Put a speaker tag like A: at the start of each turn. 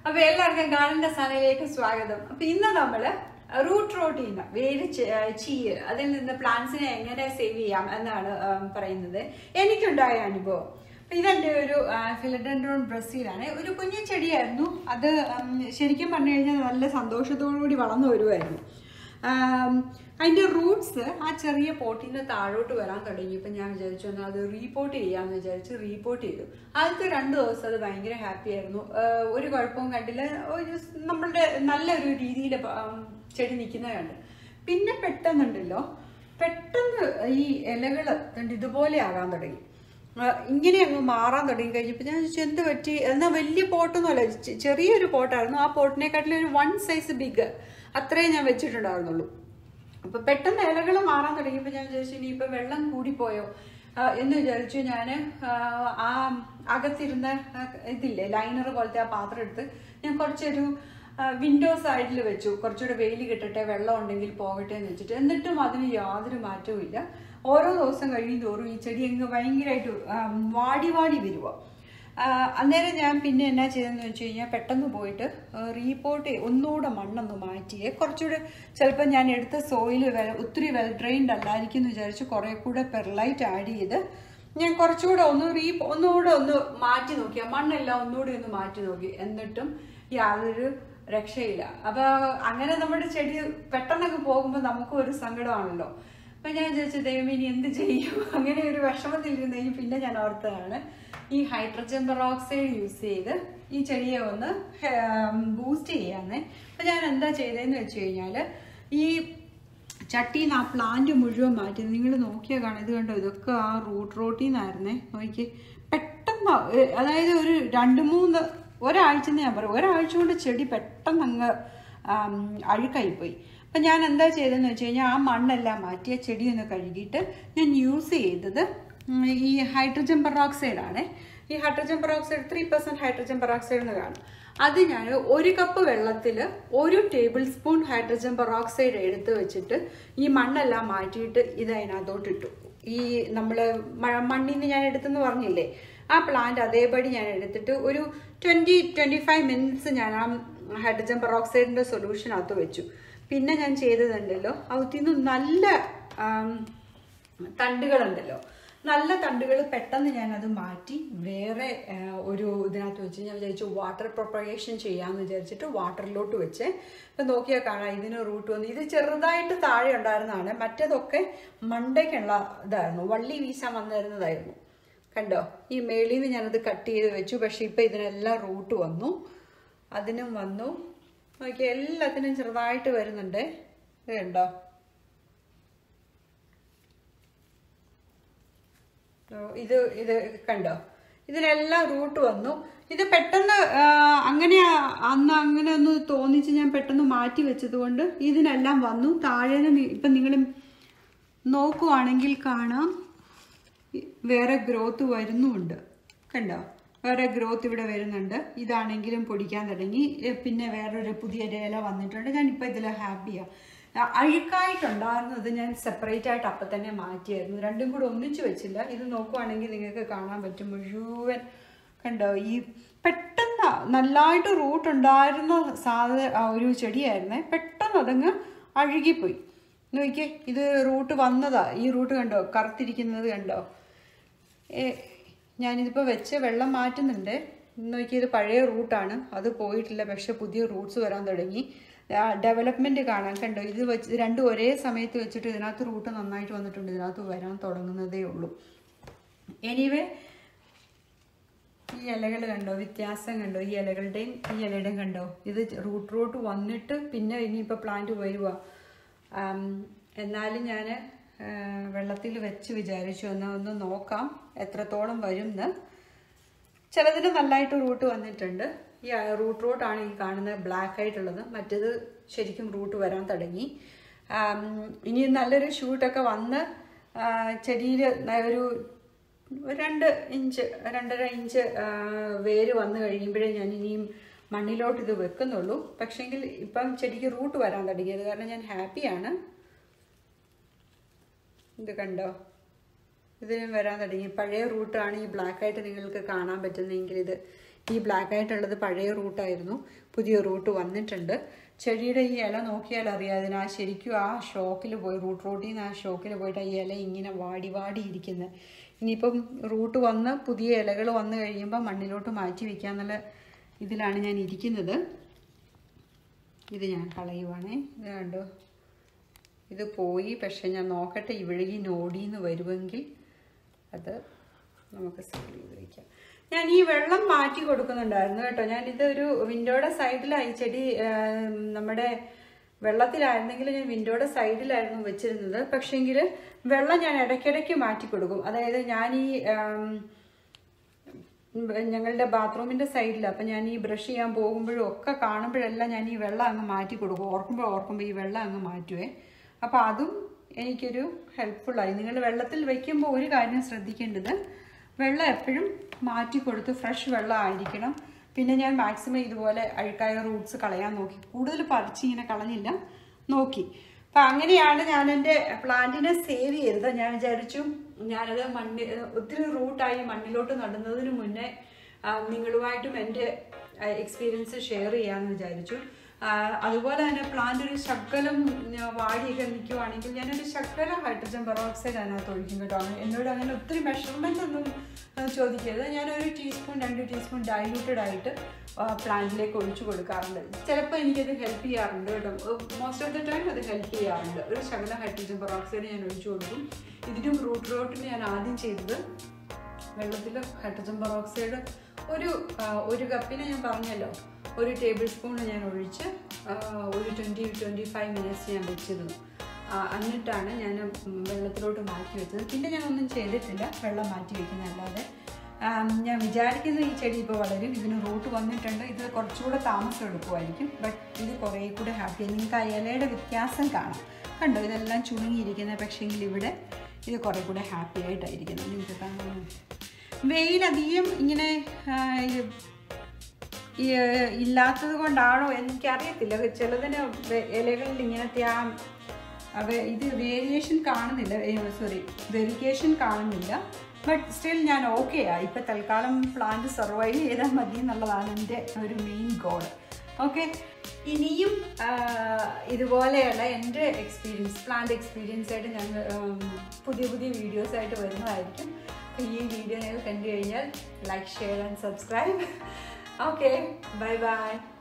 A: അപ്പൊ എല്ലാവർക്കും ഗാർഡന്റെ സനയിലേക്ക് സ്വാഗതം അപ്പൊ ഇന്ന് നമ്മള് റൂട്ട് റോട്ടീന വേര് ച- ചീയ് അതിൽ നിന്ന് പ്ലാന്റ്സിനെ എങ്ങനെ സേവ് ചെയ്യാം എന്നാണ് ഉം, പറയുന്നത് എനിക്കുണ്ടായ അനുഭവം അപ്പൊ ഇതെന്റെ ഒരു ഫിലഡൻഡ്രോൺ ബ്രസീലാണ് ഒരു കുഞ്ഞു ചെടിയായിരുന്നു അത് ഉം, ശരിക്കും പറഞ്ഞു കഴിഞ്ഞാൽ നല്ല സന്തോഷത്തോടു കൂടി വളർന്നു വരുമായിരുന്നു ആം, അതിന്റെ റൂട്ട്സ് ആ ചെറിയ പോട്ടിൽ നിന്ന് താഴോട്ട് വരാൻ തുടങ്ങിയപ്പോൾ ഞാൻ വിചാരിച്ചു എന്നാൽ അത് റീപോർട്ട് ചെയ്യാമെന്ന് വിചാരിച്ച് റീപോർട്ട് ചെയ്തു ആദ്യത്തെ രണ്ട് ദിവസം അത് ഭയങ്കര ഹാപ്പി ആയിരുന്നു ആ, ഒരു കുഴപ്പവും കണ്ടില്ല ഒരു സ് നമ്മളുടെ നല്ലൊരു രീതിയിൽ ചെടി നിൽക്കുന്നത് കണ്ട് പിന്നെ പെട്ടെന്നുണ്ടല്ലോ പെട്ടെന്ന് ഈ ഇലകൾ കണ്ട് ഇതുപോലെ ആകാൻ തുടങ്ങി ആ, ഇങ്ങനെ അങ്ങ് മാറാൻ തുടങ്ങി കഴിഞ്ഞപ്പോൾ ഞാൻ ചോദിച്ചു എന്ത് പറ്റി എന്നാൽ വലിയ പോട്ടൊന്നുമല്ല ചെ- ചെറിയൊരു പോട്ടായിരുന്നു ആ പോട്ടിനെക്കാട്ടിലും ഒരു വൺ സൈസ് ബിഗ് അത്രേ ഞാൻ വെച്ചിട്ടുണ്ടായിരുന്നുള്ളൂ അപ്പൊ പെട്ടെന്ന് ഇലകൾ മാറാൻ തുടങ്ങിയപ്പോൾ ഞാൻ വിചാരിച്ചു ഇനിയിപ്പോ വെള്ളം കൂടിപ്പോയോ ആ, എന്ന് വിചാരിച്ചു ഞാൻ ആ അകത്തിരുന്ന ആ, ഇതില്ലേ ലൈനർ പോലത്തെ ആ പാത്രം എടുത്ത് ഞാൻ കുറച്ചൊരു വിൻഡോ സൈഡിൽ വെച്ചു കുറച്ചുകൂടെ വെയിൽ കിട്ടട്ടെ വെള്ളം ഉണ്ടെങ്കിൽ പോകട്ടെ എന്ന് വെച്ചിട്ട് എന്നിട്ടും അതിന് യാതൊരു മാറ്റവും ഇല്ല ഓരോ ദിവസം കഴിയും തോറും ഈ ചെടി അങ്ങ് ഭയങ്കരമായിട്ട് ആ, വാടി വാടി വരുക ആഹ് അന്നേരം ഞാൻ പിന്നെ എന്നാ ചെയ്തെന്ന് വെച്ച് കഴിഞ്ഞാൽ പെട്ടെന്ന് പോയിട്ട് റീപോർട്ട് ഒന്നുകൂടെ മണ്ണൊന്ന് മാറ്റിയേ കുറച്ചുകൂടെ ചിലപ്പോൾ ഞാൻ എടുത്ത സോയിൽ വെൽ ഒത്തിരി വെൽ ഡ്രെയിൻഡ് അല്ലായിരിക്കും എന്ന് വിചാരിച്ച് കുറേ കൂടെ പെർലൈറ്റ് ആഡ് ചെയ്ത് ഞാൻ കുറച്ചുകൂടെ ഒന്ന് റീ ഒന്നുകൂടെ ഒന്ന് മാറ്റി നോക്കി ആ മണ്ണെല്ലാം ഒന്നുകൂടി ഒന്ന് മാറ്റി നോക്കി എന്നിട്ടും യാതൊരു രക്ഷയില്ല അപ്പൊ അങ്ങനെ നമ്മുടെ ചെടി പെട്ടെന്നൊക്കെ പോകുമ്പോൾ നമുക്കും ഒരു സങ്കടമാണല്ലോ അപ്പൊ ഞാൻ ചോദിച്ചു ദൈവം ഇനി എന്ത് ചെയ്യും അങ്ങനെ ഒരു വിഷമത്തിലിരുന്നെങ്കിൽ പിന്നെ ഞാൻ ഓർത്തതാണ് ഈ ഹൈഡ്രജൻ പെറോക്സൈഡ് യൂസ് ചെയ്ത് ഈ ചെടിയെ ഒന്ന് ബൂസ്റ്റ് ചെയ്യാന്നേ അപ്പൊ ഞാൻ എന്താ ചെയ്തതെന്ന് വെച്ച് കഴിഞ്ഞാല് ഈ ചട്ടിയിൽ നിന്ന് ആ പ്ലാന്റ് മുഴുവൻ മാറ്റി നിങ്ങൾ നോക്കിയാൽ കാണാം ഇത് കണ്ടോ ഇതൊക്കെ ആ റൂട്ട് റോട്ടിൽ നിന്നായിരുന്നേ നോക്കി പെട്ടെന്ന് ഏ- അതായത് ഒരു രണ്ട് മൂന്ന് ഒരാഴ്ച ഞാൻ പറയും ഒരാഴ്ച കൊണ്ട് ചെടി പെട്ടെന്ന് അങ്ങ് ആം, അഴുക്കായിപ്പോയി അപ്പം ഞാൻ എന്താ ചെയ്തതെന്ന് വെച്ച് കഴിഞ്ഞാൽ ആ മണ്ണെല്ലാം മാറ്റി ആ ചെടി ഒന്ന് കഴുകിയിട്ട് ഞാൻ യൂസ് ചെയ്തത് ഉം, ഈ ഹൈഡ്രജൻ പെറോക്സൈഡ് ആണ് ഈ hydrogen peroxide three percent hydrogen peroxide എന്ന് കാണും അത് ഞാൻ ഒരു കപ്പ് വെള്ളത്തിൽ ഒരു ടേബിൾ സ്പൂൺ ഹൈഡ്രജൻ പെറോക്സൈഡ് എടുത്ത് വെച്ചിട്ട് ഈ മണ്ണെല്ലാം മാറ്റിയിട്ട് ഇത് അതിനകത്തോട്ട് ഇട്ടു ഈ നമ്മൾ മണ്ണിൽ നിന്ന് ഞാൻ എടുത്തെന്ന് പറഞ്ഞില്ലേ ആ പ്ലാന്റ് അതേപടി ഞാൻ എടുത്തിട്ട് ഒരു ട്വൻറ്റി ട്വൻറ്റി ഫൈവ് മിനിറ്റ്സ് ഞാൻ ആ ഹൈഡ്രജൻ പെറോക്സൈഡിൻ്റെ സൊല്യൂഷനകത്ത് വെച്ചു പിന്നെ ഞാൻ ചെയ്തതുണ്ടല്ലോ അതിൽ നല്ല ആം, തണ്ടുകളുണ്ടല്ലോ നല്ല തണ്ടുകൾ പെട്ടെന്ന് ഞാനത് മാറ്റി വേറെ ആ, ഒരു ഇതിനകത്ത് വെച്ച് ഞാൻ വിചാരിച്ചു വാട്ടർ പ്രൊപ്പഗേഷൻ ചെയ്യാമെന്ന് വിചാരിച്ചിട്ട് വാട്ടറിലോട്ട് വെച്ച് ഇപ്പം നോക്കിയാൽ കാണാം ഇതിന് റൂട്ട് വന്നു ഇത് ചെറുതായിട്ട് താഴെ ഉണ്ടായിരുന്നതാണ് മറ്റേതൊക്കെ മണ്ടയ്ക്കുള്ള ഇതായിരുന്നു വള്ളി വീശാൻ വന്നിരുന്നതായിരുന്നു കണ്ടോ ഈ മേളിൽ നിന്ന് ഞാനത് കട്ട് ചെയ്ത് വെച്ചു പക്ഷെ ഇപ്പം ഇതിനെല്ലാം റൂട്ട് വന്നു അതിനും വന്നു നോക്കി എല്ലാത്തിനും ചെറുതായിട്ട് വരുന്നുണ്ട് ഇത് കണ്ടോ ഓ, ഇത് ഇത് കണ്ടോ ഇതിനെല്ലാം റൂട്ട് വന്നു ഇത് പെട്ടെന്ന് ആ, അങ്ങനെ അന്ന് അങ്ങനെ ഒന്ന് തോന്നിച്ച് ഞാൻ പെട്ടെന്ന് മാറ്റി വെച്ചത് കൊണ്ട് ഇതിനെല്ലാം വന്നു താഴെ ഇപ്പം നിങ്ങൾ നോക്കുവാണെങ്കിൽ കാണാം വേറെ ഗ്രോത്ത് വരുന്നുമുണ്ട് കണ്ടോ വേറെ ഗ്രോത്ത് ഇവിടെ വരുന്നുണ്ട് ഇതാണെങ്കിലും പൊടിക്കാൻ തുടങ്ങി എ, പിന്നെ വേറൊരു പുതിയ ഇല വന്നിട്ടുണ്ട് ഞാനിപ്പോൾ ഇതിൽ ഹാപ്പിയാണ് അഴുക്കായിട്ടുണ്ടായിരുന്നത് ഞാൻ സെപ്പറേറ്റ് ആയിട്ട് അപ്പം തന്നെ മാറ്റിയായിരുന്നു രണ്ടും കൂടെ ഒന്നിച്ചു വെച്ചില്ല ഇത് നോക്കുവാണെങ്കിൽ നിങ്ങൾക്ക് കാണാൻ പറ്റും മുഴുവൻ കണ്ടോ ഈ പെട്ടെന്ന് നല്ലതായിട്ട് റൂട്ട് ഉണ്ടായിരുന്ന സാധ ആ ഒരു ചെടിയായിരുന്നേ പെട്ടെന്ന് അതങ്ങ് അഴുകിപ്പോയി നോക്കിയേ ഇത് റൂട്ട് വന്നതാ ഈ റൂട്ട് കണ്ടോ കറുത്തിരിക്കുന്നത് കണ്ടോ ഏ, ഞാനിതിപ്പോൾ വെച്ച് വെള്ളം മാറ്റുന്നുണ്ട് നോക്കിയത് പഴയ റൂട്ടാണ് അത് പോയിട്ടില്ല പക്ഷെ പുതിയ റൂട്ട്സ് വരാൻ തുടങ്ങി ഡെവലപ്മെൻറ്റ് കാണാൻ കണ്ടോ ഇത് വെച്ച് ഇത് രണ്ടും ഒരേ സമയത്ത് വെച്ചിട്ട് ഇതിനകത്ത് റൂട്ട് നന്നായിട്ട് വന്നിട്ടുണ്ട് ഇതിനകത്ത് വരാൻ തുടങ്ങുന്നതേ ഉള്ളൂ എനിവേ ഈ ഇലകൾ കണ്ടോ വ്യത്യാസം കണ്ടോ ഈ ഇലകളുടെയും ഈ ഇലയുടെയും കണ്ടോ ഇത് റൂട്ട് റൂട്ട് വന്നിട്ട് പിന്നെ ഇനിയിപ്പോൾ പ്ലാന്റ് വരുക എന്നാലും ഞാൻ വെള്ളത്തിൽ വെച്ച് വിചാരിച്ചു എന്നാൽ ഒന്ന് നോക്കാം എത്രത്തോളം വരും എന്ന് ചിലതിന് നല്ലതായിട്ട് റൂട്ട് വന്നിട്ടുണ്ട് ഈ റൂട്ട് റൂട്ടാണ് ഈ കാണുന്നത് ബ്ലാക്ക് ആയിട്ടുള്ളത് മറ്റേത് ശരിക്കും റൂട്ട് വരാൻ തുടങ്ങി ആം, ഇനി നല്ലൊരു ഷൂട്ടൊക്കെ വന്ന് ചെടിയിൽ ഒരു ഒരു രണ്ട് ഇഞ്ച് രണ്ടര ഇഞ്ച് ആ, വേര് വന്നു കഴിയുമ്പോഴേ ഞാൻ ഇനിയും മണ്ണിലോട്ട് ഇത് വെക്കുന്നുള്ളൂ പക്ഷേങ്കിൽ ഇപ്പം ചെടിക്ക് റൂട്ട് വരാൻ തുടങ്ങിയത് കാരണം ഞാൻ ഹാപ്പിയാണ് ഇത് കണ്ടോ ഇതിനും വരാൻ തുടങ്ങി പഴയ റൂട്ടാണ് ഈ ബ്ലാക്ക് ആയിട്ട് നിങ്ങൾക്ക് കാണാൻ പറ്റുന്നെങ്കിൽ ഇത് ഈ ബ്ലാക്ക് ആയിട്ടുള്ളത് പഴയ റൂട്ടായിരുന്നു പുതിയ റൂട്ട് വന്നിട്ടുണ്ട് ചെടിയുടെ ഈ ഇല നോക്കിയാൽ അറിയാം അതിന് ആ ശരിക്കും ആ ഷോക്കിൽ പോയി റൂട്ട് റോട്ടിൽ നിന്ന് ആ ഷോക്കിൽ പോയിട്ട് ഈ ഇല ഇങ്ങനെ വാടി വാടി ഇരിക്കുന്നത് ഇനിയിപ്പം റൂട്ട് വന്ന് പുതിയ ഇലകൾ വന്നു കഴിയുമ്പോൾ മണ്ണിലോട്ട് മാറ്റി വയ്ക്കാന്നുള്ള ഇതിലാണ് ഞാൻ ഇരിക്കുന്നത് ഇത് ഞാൻ കളയുവാണേ ഇത് കണ്ടോ ഇത് പോയി പക്ഷെ ഞാൻ നോക്കട്ടെ ഇവിഴുകി നോടിന്ന് വരുമെങ്കിൽ അത് നമുക്ക് സേവ് ചെയ്ത് വയ്ക്കാം ഞാൻ ഈ വെള്ളം മാറ്റി കൊടുക്കുന്നുണ്ടായിരുന്നു കേട്ടോ ഞാൻ ഇതൊരു വിൻഡോയുടെ സൈഡിലായി ചെടി ആം, നമ്മുടെ വെള്ളത്തിലായിരുന്നെങ്കിൽ ഞാൻ വിൻഡോയുടെ സൈഡിലായിരുന്നു വെച്ചിരുന്നത് പക്ഷേങ്കിൽ വെള്ളം ഞാൻ ഇടയ്ക്കിടയ്ക്ക് മാറ്റി കൊടുക്കും അതായത് ഞാൻ ഈ ആം, ഞങ്ങളുടെ ബാത്റൂമിന്റെ സൈഡിൽ അപ്പം ഞാൻ ഈ ബ്രഷ് ചെയ്യാൻ പോകുമ്പോഴും ഒക്കെ കാണുമ്പോഴെല്ലാം ഞാൻ ഈ വെള്ളം അങ്ങ് മാറ്റി കൊടുക്കും ഓർക്കുമ്പോൾ ഓർക്കുമ്പോൾ ഈ വെള്ളം അങ്ങ് മാറ്റുവേ അപ്പം അതും എനിക്കൊരു ഹെൽപ്ഫുള്ളായി നിങ്ങൾ വെള്ളത്തിൽ വയ്ക്കുമ്പോൾ ഒരു കാര്യം ശ്രദ്ധിക്കേണ്ടത് വെള്ളം എപ്പോഴും മാറ്റി കൊടുത്ത് ഫ്രഷ് വെള്ളം ആയിരിക്കണം പിന്നെ ഞാൻ മാക്സിമം ഇതുപോലെ അഴുക്കായ റൂട്ട്സ് കളയാൻ നോക്കി കൂടുതൽ പറിച്ച് ഇങ്ങനെ കളഞ്ഞില്ല നോക്കി അപ്പം അങ്ങനെയാണ് ഞാൻ എൻ്റെ പ്ലാന്റിനെ സേവ് ചെയ്തത് ഞാൻ വിചാരിച്ചു ഞാനത് മണ്ണി ഒത്തിരി റൂട്ടായി മണ്ണിലോട്ട് നടുന്നതിന് മുന്നേ ആ, നിങ്ങളുമായിട്ടും എൻ്റെ എക്സ്പീരിയൻസ് ഷെയർ ചെയ്യാമെന്ന് വിചാരിച്ചു ആ, അതുപോലെ തന്നെ പ്ലാന്റ് ഒരു ശകലം ആ, വാടിയൊക്കെ നിൽക്കുവാണെങ്കിൽ ഞാനൊരു ശകല ഹൈഡ്രജൻ പെറോക്സൈഡ് അതിനകത്ത് ഒഴിക്കും കേട്ടോ അങ്ങനെ എന്നോട് അങ്ങനെ ഒത്തിരി മെഷർമെൻ്റ് ഒന്നും ആ, ചോദിക്കരുത് ഞാനൊരു ടീസ്പൂൺ രണ്ട് ടീസ്പൂൺ ഡൈലൂട്ടഡ് ആയിട്ട് പ്ലാന്റിലേക്ക് ഒഴിച്ചു കൊടുക്കാറുണ്ട് ചിലപ്പോൾ എനിക്കത് ഹെൽപ്പ് ചെയ്യാറുണ്ട് കേട്ടോ മോസ്റ്റ് ഓഫ് ദ ടൈം അത് ഹെൽപ്പ് ചെയ്യാറുണ്ട് ഒരു ശകലം ഹൈഡ്രജൻ പെറോക്സൈഡ് ഞാൻ ഒഴിച്ചു കൊടുക്കും ഇതിനും റൂട്ട് റോട്ടിന് ഞാൻ ആദ്യം ചെയ്തത് വെള്ളത്തിൽ ഹൈഡ്രജൻ പെറോക്സൈഡ് ഒരു ആ, ഒരു കപ്പിന് ഞാൻ പറഞ്ഞല്ലോ ഒരു ടേബിൾ സ്പൂൺ ഞാൻ ഒഴിച്ച് ആ, ഒരു ട്വൻറ്റി ട്വൻറ്റി ഫൈവ് മിനിറ്റ്സ് ഞാൻ വെച്ചിരുന്നു ആ, എന്നിട്ടാണ് ഞാൻ ഉം, വെള്ളത്തിലോട്ട് മാറ്റി വെച്ചത് പിന്നെ ഞാൻ ഒന്നും ചെയ്തിട്ടില്ല വെള്ളം മാറ്റി വെക്കുന്നതല്ലാതെ ആം, ഞാൻ വിചാരിക്കുന്ന ഈ ചെടി ഇപ്പോൾ വളരും ഇതിന് റൂട്ട് വന്നിട്ടുണ്ട് ഇത് കുറച്ചുകൂടെ താമസം എടുക്കുമായിരിക്കും ബട്ട് ഇത് കുറേ കൂടെ ഹാപ്പി നിങ്ങൾക്ക് ആ ഇലയുടെ വ്യത്യാസം കാണാം കണ്ടോ ഇതെല്ലാം ചുളുങ്ങിയിരിക്കുന്നത് പക്ഷേങ്കിൽ ഇവിടെ ഇത് കുറേ കൂടെ ഹാപ്പി ആയിട്ടായിരിക്കുന്നത് നിങ്ങൾക്ക് കാണാൻ വെയിൽ അധികം ഇങ്ങനെ ആ, ഇത് ഈ, ഇല്ലാത്തത് കൊണ്ടാണോ എനിക്കറിയത്തില്ല ചിലതിന് വെ- ഇലകളിൽ ഇങ്ങനത്തെ ആ അവ- ഇത് വേരിയേഷൻ കാണുന്നില്ല സോറി വെരിക്കേഷൻ കാണുന്നില്ല ബട്ട് സ്റ്റിൽ ഞാൻ ഓക്കെ ആ ഇപ്പം തൽക്കാലം പ്ലാന്റ് സർവൈവ് ചെയ്താൽ മതി എന്നുള്ളതാണ് എൻ്റെ ഒരു മെയിൻ ഗോൾ ഓക്കെ ഇനിയും ആ, ഇതുപോലെയുള്ള എൻ്റെ എക്സ്പീരിയൻസ് പ്ലാന്റ് എക്സ്പീരിയൻസ് ആയിട്ട് ഞങ്ങൾ പുതിയ പുതിയ വീഡിയോസ് ആയിട്ട് വരുന്നതായിരിക്കും അപ്പോൾ ഈ വീഡിയോ നിങ്ങൾ കണ്ടു കഴിഞ്ഞാൽ like share and subscribe okay bye by